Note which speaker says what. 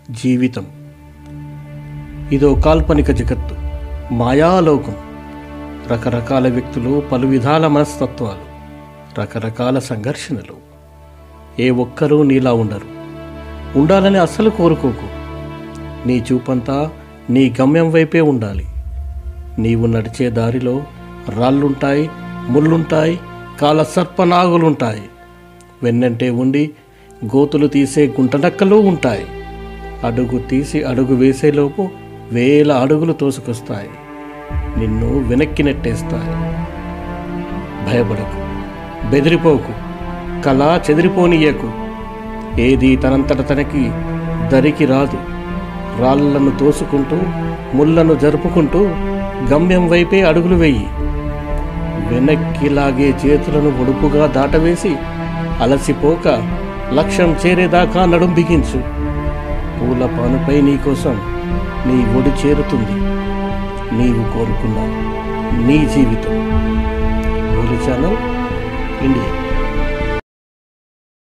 Speaker 1: జీవితం ఇదో కాల్పనిక జగత్తు మాయాలోకం రకరకాల వ్యక్తులు పలు విధాల మనస్తత్వాలు రకరకాల సంఘర్షణలు ఏ ఒక్కరూ నీలా ఉండరు ఉండాలని అస్సలు కోరుకోకు నీ చూపంతా నీ గమ్యం వైపే ఉండాలి నీవు నడిచే దారిలో రాళ్ళుంటాయి ముళ్ళుంటాయి కాల సర్పనాగులుంటాయి వెన్నంటే ఉండి గోతులు తీసే గుంటనక్కలు ఉంటాయి అడుగు తీసి అడుగు వేసేలోపు వేల అడుగులు తోసుకొస్తాయి నిన్ను వెనక్కి నెట్టేస్తాయి భయపడకు బెదిరిపోకు కళ చెదిరిపోనీయకు ఏది తనంతట తనకి దరికి రాదు రాళ్లను తోసుకుంటూ ముళ్ళను జరుపుకుంటూ గమ్యం వైపే అడుగులు వెయ్యి వెనక్కి లాగే చేతులను ఒడుపుగా దాటవేసి అలసిపోక లక్ష్యం చేరేదాకా నడుం బిగించు పూల పానుపై నీకోసం నీ ఒడి చేరుతుంది నీవు కోరుకున్న నీ జీవితం ఛానల్ ఇండియా